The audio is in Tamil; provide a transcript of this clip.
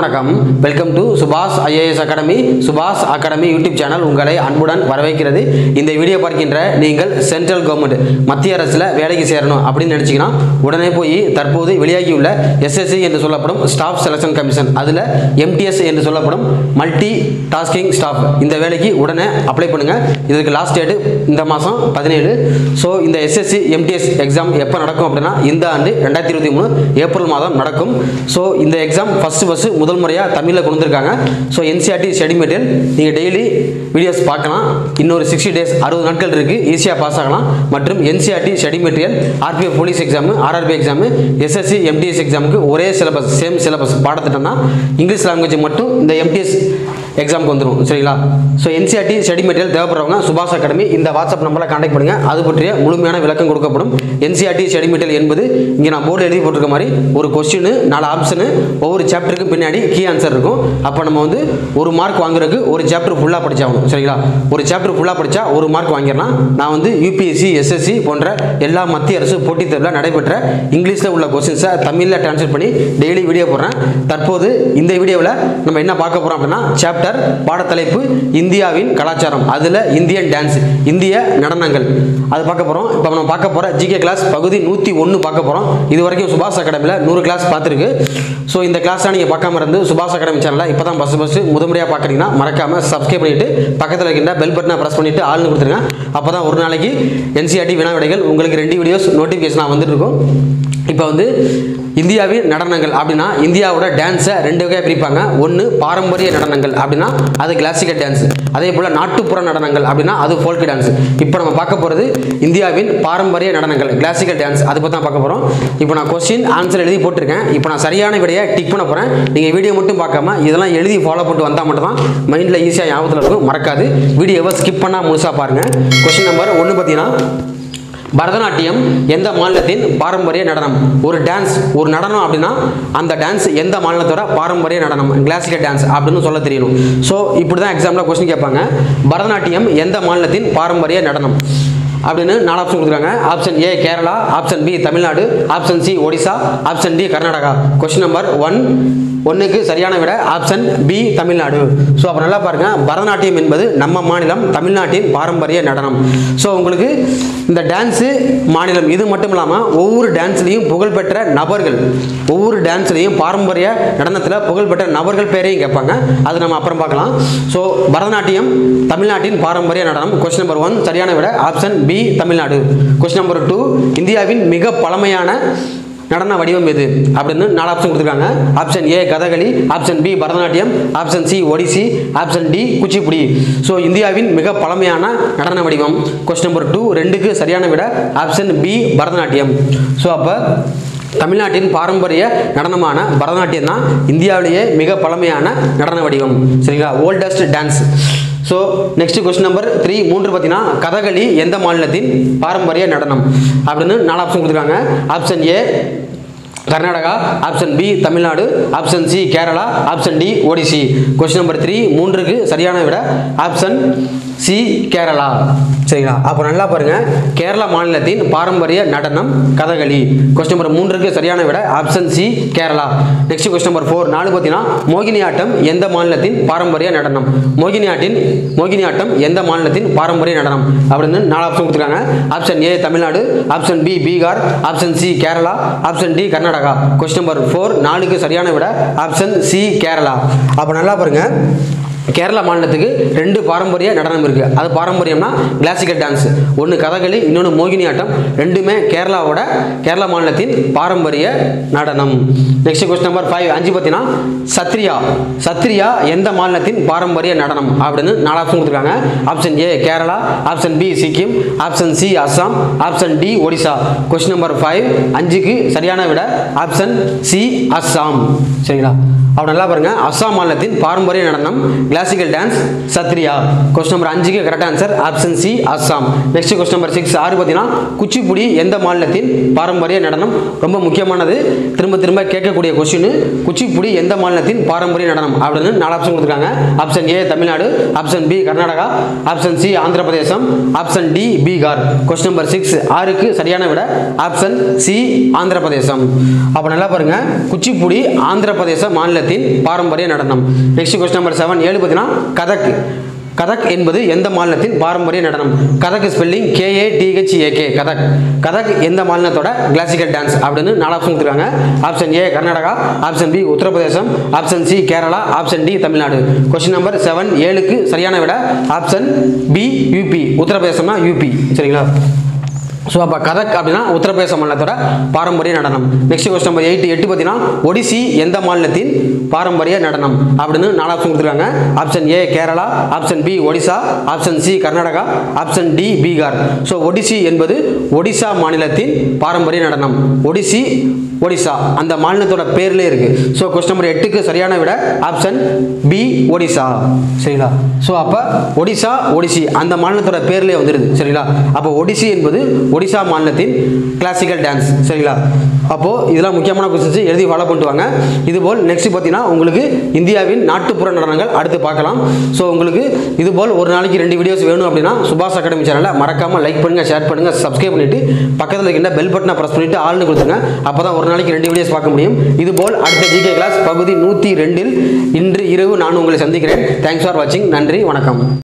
வணக்கம் welcome to Subash IAS academy Subash academy YouTube channel உங்களை அன்புடன் வரவேற்கிறது இந்த வீடியோ பார்க்கின்ற நீங்கள் சென்ட்ரல் கவர்மெண்ட் மத்திய அரசில் வேலைக்கு சேரணும் அப்படின்னு நினச்சிங்கன்னா உடனே போய் தற்போது வெளியாகியுள்ள எஸ்எஸ்சி என்று சொல்லப்படும் ஸ்டாஃப் செலெக்ஷன் கமிஷன் அதில் எம்டிஎஸ் என்று சொல்லப்படும் மல்டி டாஸ்கிங் ஸ்டாஃப் இந்த வேலைக்கு உடனே அப்ளை பண்ணுங்கள் இதுக்கு லாஸ்ட் டேட்டு இந்த மாதம் பதினேழு ஸோ இந்த எஸ்எஸ்சி எம்டிஎஸ் எக்ஸாம் எப்போ நடக்கும் அப்படின்னா இந்த ஆண்டு ரெண்டாயிரத்தி இருபத்தி மூணு ஏப்ரல் மாதம் நடக்கும் ஸோ இந்த எக்ஸாம் ஃபஸ்ட்டு ஃபஸ்ட்டு முதல் முறையாக தமிழில் கொண்டு வந்திருக்காங்க ஸோ என்சிஆர்டி ஸ்டடி மெட்டீரியல் நீங்கள் டெய்லி வீடியோஸ் பார்க்கலாம் இன்னொரு சிக்ஸ்டி டேஸ் அறுபது நாட்கள் இருக்குது ஈஸியாக பாஸ் ஆகலாம் மற்றும் NCERT study material RPF police exam RRB exam SSC MTS எக்ஸாமுக்கு ஒரே சிலபஸ் சேம் சிலபஸ் பாடத்திட்டம் தான் இங்கிலீஷ் லாங்குவேஜ் மட்டும் இந்த எம்டிஎஸ் எக்ஸாமுக்கு வந்துடும் சரிங்களா ஸோ என்சிஆர்டி ஸ்டடி மெட்டீரியல் தேவைப்படுறவங்க சுபாஷ் அகாடமி இந்த வாட்ஸ்அப் நம்பரில் கான்டாக்ட் பண்ணுங்கள் அது பற்றிய முழுமையான விளக்கம் கொடுக்கப்படும் என்சிஆர்டி ஸ்டடி மெட்டீரியல் என்பது இங்கே நான் போர்டு எழுதி போட்டிருக்க மாதிரி ஒரு கொஸ்டின் நாலு ஆப்ஷனு ஒவ்வொரு சாப்டருக்கு பின்னாடி கீ ஆன்சர் இருக்கும் அப்போ நம்ம வந்து ஒரு மார்க் வாங்குறதுக்கு ஒரு சாப்டர் ஃபுல்லாக படிச்சாகணும் சரிங்களா ஒரு சாப்டர் ஃபுல்லாக படித்தா ஒரு மார்க் வாங்கிடலாம் நான் வந்து யூபிஎஸ்சி எஸ்எஸ்சி போன்ற எல்லா மத்திய அரசு போட்டித் தேர்வில் நடைபெற்ற இங்கிலீஷில் உள்ள கொஸ்டின்ஸை தமிழில் ட்ரான்ஸ்லேட் பண்ணி டெய்லி வீடியோ போடுறேன் தற்போது இந்த வீடியோவில் நம்ம என்ன பார்க்க போகிறோம் அப்படின்னா சாப்டர் பாடத்தலைப்பு இந்தியாவின் கலாச்சாரம் அதில் இந்தியன் டான்ஸ் இந்திய நடனங்கள் அது பார்க்க போகிறோம் இப்போ நம்ம பார்க்க போகிற ஜிகே கிளாஸ் பகுதி நூற்றி ஒன்று பார்க்க போகிறோம் இது வரைக்கும் சுபாஷ் அகாடமியில் நூறு கிளாஸ் பார்த்துருக்கு ஸோ இந்த கிளாஸ்லாம் நீங்கள் பார்க்காம இருந்து சுபாஷ் அகாடமி சேனலை இப்போ தான் ஃபஸ்ட்டு ஃபஸ்ட்டு முதன்முறையாக பார்க்குறீங்கன்னா மறக்காமல் சப்ஸ்கிரைப் பண்ணிவிட்டு பக்கத்தில் இருக்கின்ற பெல் பட்டனை ப்ரெஸ் பண்ணிவிட்டு ஆள்னு கொடுத்துருங்க அப்போ தான் ஒரு நாளைக்கு என்சிஆர்டி வினா விடைகள் உங்களுக்கு ரெண்டு வீடியோஸ் நோட்டிஃபிகேஷனாக வந்துட்டு இருக்கும் இப்போ வந்து இந்தியாவின் நடனங்கள் அப்படின்னா இந்தியாவோட டான்ஸை ரெண்டு வகையாக பிரிப்பாங்க ஒன்று பாரம்பரிய நடனங்கள் அப்படின்னா அது கிளாசிக்கல் டான்ஸ் அதே போல் நாட்டுப்புற நடனங்கள் அப்படின்னா அது ஃபோல்க் டான்ஸ் இப்போ நம்ம பார்க்க போகிறது இந்தியாவின் பாரம்பரிய நடனங்கள் கிளாசிக்கல் டான்ஸ் அதை பற்றி தான் பார்க்க போகிறோம் இப்போ நான் கொஸ்டின் ஆன்சர் எழுதி போட்டிருக்கேன் இப்போ நான் சரியான விடையை டிக் பண்ண போகிறேன் நீங்கள் வீடியோ மட்டும் பார்க்காம இதெல்லாம் எழுதி ஃபாலோ பண்ணிட்டு வந்தால் மட்டும் தான் மைண்டில் ஈஸியாக ஞாபகத்தில் இருக்கும் மறக்காது வீடியோவை ஸ்கிப் பண்ணால் முழுசாக பாருங்கள் கொஸ்டின் நம்பர் ஒன்று பார்த்தீங்கன்னா பரதநாட்டியம் எந்த மாநிலத்தின் பாரம்பரிய நடனம் ஒரு டான்ஸ் ஒரு நடனம் அப்படின்னா அந்த டான்ஸ் எந்த மாநிலத்தோட பாரம்பரிய நடனம் கிளாசிக்கல் டான்ஸ் அப்படின்னு சொல்ல தெரியணும் ஸோ இப்படி தான் எக்ஸாமில் கொஸ்டின் கேட்பாங்க பரதநாட்டியம் எந்த மாநிலத்தின் பாரம்பரிய நடனம் அப்படின்னு நாலு ஆப்ஷன் கொடுக்குறாங்க option A Kerala option B Tamil Nadu option C Odisha option D Karnataka question number one ஒன்றுக்கு சரியான விட ஆப்ஷன் பி தமிழ்நாடு ஸோ அப்போ நல்லா பாருங்க பரதநாட்டியம் என்பது நம்ம மாநிலம் தமிழ்நாட்டின் பாரம்பரிய நடனம் ஸோ உங்களுக்கு இந்த டான்ஸு மாநிலம் இது மட்டும் இல்லாமல் ஒவ்வொரு டான்ஸ்லேயும் புகழ்பெற்ற நபர்கள் ஒவ்வொரு டான்ஸ்லேயும் பாரம்பரிய நடனத்தில் புகழ்பெற்ற நபர்கள் பேரையும் கேட்பாங்க அது நம்ம அப்புறம் பார்க்கலாம் ஸோ பரதநாட்டியம் தமிழ்நாட்டின் பாரம்பரிய நடனம் கொஸ்டின் நம்பர் ஒன் சரியான விட option B Tamil Nadu question number two இந்தியாவின் மிக பழமையான நடன வடிவம் எது அப்படின்னு நாலு ஆப்ஷன் கொடுத்துருக்காங்க option A Kathakali option B Bharatanatyam option C Odissi option D Kuchipudi so இந்தியாவின் மிக பழமையான நடன வடிவம் கொஸ்டின் நம்பர் டூ ரெண்டுக்கு சரியான விட ஆப்ஷன் பி பரதநாட்டியம் ஸோ அப்போ தமிழ்நாட்டின் பாரம்பரிய நடனமான பரதநாட்டியம் தான் இந்தியாவிலேயே மிக பழமையான நடன வடிவம் சரிங்களா oldest dance so next question number three மூன்று பார்த்தீங்கன்னா கதகளி எந்த மாநிலத்தின் பாரம்பரிய நடனம் அப்படின்னு நாலு ஆப்ஷன் கொடுத்துருக்காங்க ஆப்ஷன் ஏ Karnataka option B Tamil Nadu option C Kerala option D Odissi question number three மூன்றுக்கு சரியான விட ஆப்ஷன் சி கேரளா சரிங்களா அப்போ நல்லா பாருங்க கேரளா மாநிலத்தின் பாரம்பரிய நடனம் கதகளி கொஸ்டின் நம்பர் மூன்றுக்கு சரியான விட option C Kerala next question number four நாலு பார்த்தீங்கன்னா மோகினியாட்டம் எந்த மாநிலத்தின் பாரம்பரிய நடனம் மோகினியாட்டின் மோகினியாட்டம் எந்த மாநிலத்தின் பாரம்பரிய நடனம் அப்படின்னு நாலு ஆப்ஷன் கொடுத்துருக்காங்க ஆப்ஷன் ஏ Tamil Nadu option B Bihar option C Kerala option D Karnataka question number four நாலுக்கு சரியான விட ஆப்ஷன் சி கேரளா அப்போ நல்லா பாருங்க கேரளா மாநிலத்துக்கு ரெண்டு பாரம்பரிய நடனம் இருக்குது அது பாரம்பரியம்னா கிளாசிக்கல் டான்ஸ் ஒன்று கதகளி இன்னொன்று மோகினியாட்டம் ரெண்டுமே கேரளாவோட கேரளா மாநிலத்தின் பாரம்பரிய நடனம் நெக்ஸ்ட் கொஸ்டின் நம்பர் ஃபைவ் அஞ்சு பார்த்தீங்கன்னா சத்ரியா சத்ரியா எந்த மாநிலத்தின் பாரம்பரிய நடனம் அப்படின்னு நாலு ஆப்ஷன் கொடுத்துருக்காங்க option A Kerala option B Sikkim option C Assam option D Odisha question number five அஞ்சுக்கு சரியான விட ஆப்ஷன் சி அஸ்ஸாம் சரிங்களா அப்போ நல்லா பாருங்க அஸ்ஸாம் மாநிலத்தின் பாரம்பரிய நடனம் classical dance Sattriya question number அஞ்சுக்கு correct answer option C Assam next question number six ஆறு பார்த்தீங்கன்னா குச்சிப்புடி எந்த மாநிலத்தின் பாரம்பரிய நடனம் ரொம்ப முக்கியமானது திரும்ப திரும்ப கேட்கக்கூடிய கொஸ்டின் குச்சிப்புடி எந்த மாநிலத்தின் பாரம்பரிய நடனம் அப்படின்னு நாலு ஆப்ஷன் கொடுத்துருக்காங்க ஆப்ஷன் ஏ Tamil Nadu option B Karnataka option C Andhra பிரதேசம் option D Bihar question number six ஆறுக்கு சரியான விட ஆப்ஷன் சி ஆந்திர பிரதேசம் அப்போ நல்லா பாருங்க குச்சிப்புடி ஆந்திர பிரதேச மாநிலத்தில் மாநிலத்தின் பாரம்பரிய நடனம் நெக்ஸ்ட் கொஸ்டின் நம்பர் செவன் ஏழு பார்த்தீங்கன்னா கதக் கதக் என்பது எந்த மாநிலத்தின் பாரம்பரிய நடனம் கதக் ஸ்பெல்லிங் கேஏ டிஹெச்ஏகே கதக் கதக் எந்த மாநிலத்தோட கிளாசிக்கல் டான்ஸ் அப்படின்னு நாலு ஆப்ஷன் கொடுத்துருக்காங்க ஆப்ஷன் ஏ Karnataka option B Uttar Pradesh option C Kerala option D Tamil Nadu question number seven ஏழுக்கு சரியான விட ஆப்ஷன் பி யூபி உத்தரப்பிரதேசம்னா யூபி சரிங்களா ஸோ அப்போ கதக் அப்படின்னா உத்தரப்பிரதேச மாநிலத்தோட பாரம்பரிய நடனம் நெக்ஸ்ட் கொஸ்டின் நம்பர் எயிட் எட்டு பார்த்தீங்கன்னா ஒடிசி எந்த மாநிலத்தின் பாரம்பரிய நடனம் அப்படின்னு நாலு ஆப்ஷன் கொடுத்துருக்காங்க option A Kerala option B Odisha option C Karnataka option D Bihar so Odissi என்பது ஒடிசா மாநிலத்தின் பாரம்பரிய நடனம் ஒடிசி ஒடிசா அந்த மாநிலத்தோட பேர்லேயே இருக்கு ஸோ கொஸ்டின் நம்பர் எட்டுக்கு சரியான விட ஆப்ஷன் பி ஒடிசா சரிங்களா ஸோ அப்போ ஒடிசா ஒடிசி அந்த மாநிலத்தோட பேர்லேயே வந்துடுது சரிங்களா அப்போ ஒடிசி என்பது ஒடிசா மாநிலத்தின் கிளாசிக்கல் டான்ஸ் சரிங்களா அப்போது இதெல்லாம் முக்கியமான கொஸ்டின்ஸ் எழுதி ஃபாலோ பண்ணிட்டு வாங்க இதுபோல் நெக்ஸ்ட் பார்த்தீங்கன்னா உங்களுக்கு இந்தியாவின் நாட்டுப்புற நடனங்கள் அடுத்து பார்க்கலாம் ஸோ உங்களுக்கு இதுபோல் ஒரு நாளைக்கு ரெண்டு வீடியோஸ் வேணும் அப்படின்னா சுபாஷ் அகாடமி சேனலை மறக்காமல் லைக் பண்ணுங்கள் ஷேர் பண்ணுங்கள் சப்ஸ்கிரைப் பண்ணிவிட்டு பக்கத்தில் இருக்கின்ற பெல் பட்டனை ப்ரெஸ் பண்ணிவிட்டு ஆள்னு கொடுத்துங்க அப்போ தான் ஒரு நாளைக்கு ரெண்டு வீடியோஸ் பார்க்க முடியும் இதுபோல் அடுத்த ஜிகே கிளாஸ் பகுதி நூற்றி ரெண்டில் இன்று இரவு நான் உங்களை சந்திக்கிறேன் தேங்க்ஸ் ஃபார் வாட்சிங் நன்றி வணக்கம்